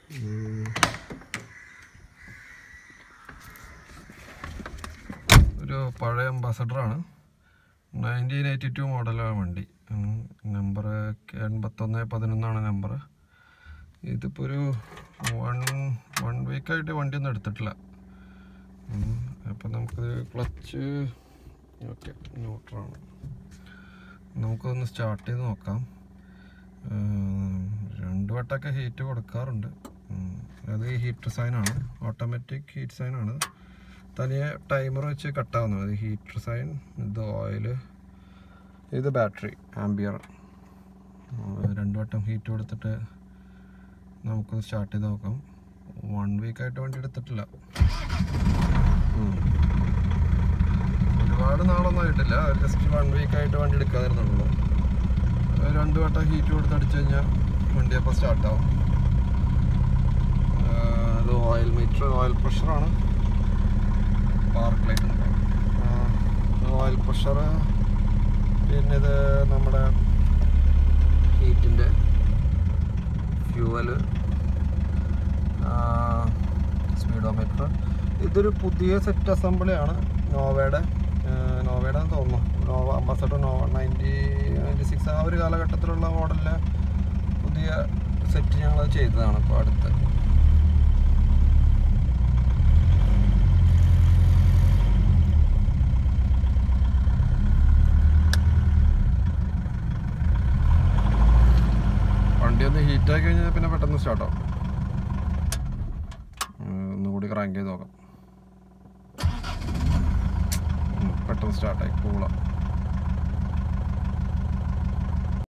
ഉം. ഒരു പഴയ അംബാസഡറാണ് നയൻറ്റീൻ എയ്റ്റി ടു മോഡലാണ് വണ്ടി നമ്പർ എൺപത്തൊന്ന് പതിനൊന്നാണ് നമ്പർ ഇതിപ്പോൾ ഒരു വൺ വൺ വീക്കായിട്ട് വണ്ടിയൊന്നും എടുത്തിട്ടില്ല അപ്പം നമുക്ക് ക്ലച്ച് ഓക്കെ ന്യൂട്രാണ് നമുക്കൊന്ന് സ്റ്റാർട്ട് ചെയ്ത് നോക്കാം ഉം, രണ്ട് വട്ടമൊക്കെ ഹീറ്റ് കൊടുക്കാറുണ്ട് ഉം, അത് ഹീറ്റർ സൈനാണ് ഓട്ടോമാറ്റിക് ഹീറ്റ് സൈനാണ് തനിയെ ടൈമർ വെച്ച് കട്ടാവുന്നത് അത് ഹീറ്റർ സൈൻ ഇത് ഓയിൽ ഇത് ബാറ്ററി ആംബിയർ രണ്ട് വട്ടം ഹീറ്റ് കൊടുത്തിട്ട് നമുക്ക് സ്റ്റാർട്ട് ചെയ്ത് നോക്കാം വൺ വീക്കായിട്ട് വണ്ടി എടുത്തിട്ടില്ല ഉം. ഒരുപാട് നാളൊന്നും ആയിട്ടില്ല ജസ്റ്റ് വൺ വീക്കായിട്ട് വണ്ടി എടുക്കാതിരുന്നുള്ളൂ അത് രണ്ട് വട്ടം ഹീറ്റ് കൊടുത്ത് അടിച്ചു കഴിഞ്ഞാൽ വണ്ടി അപ്പോൾ സ്റ്റാർട്ടാവും അത് ഓയിൽ മീറ്റർ ഓയിൽ പ്രഷറാണ് പാർക്ക് ലൈറ്റ് ഓയിൽ പ്രഷർ പിന്നെ ഇത് നമ്മുടെ ഹീറ്റിൻ്റെ ഫ്യൂവല് സ്പീഡോമീറ്റർ ഇതൊരു പുതിയ സെറ്റ് അസംബ്ലിയാണ് നോവയുടെ നോവയുടെ തോന്നുന്നു Nova Ambassador Nova ninety ninety six ആ ഒരു കാലഘട്ടത്തിലുള്ള മോഡലിലെ പുതിയ സെറ്റ് ഞങ്ങൾ ചെയ്തതാണ് ഇപ്പോൾ അടുത്ത് വണ്ടി ഒന്ന് ഹീറ്റാക്കി കഴിഞ്ഞാൽ പിന്നെ പെട്ടെന്ന് സ്റ്റാർട്ടാവും ഒന്നുകൂടി ക്രാങ്ക് ചെയ്ത് നോക്കാം ഉം, പെട്ടെന്ന് സ്റ്റാർട്ടായി കൂളാം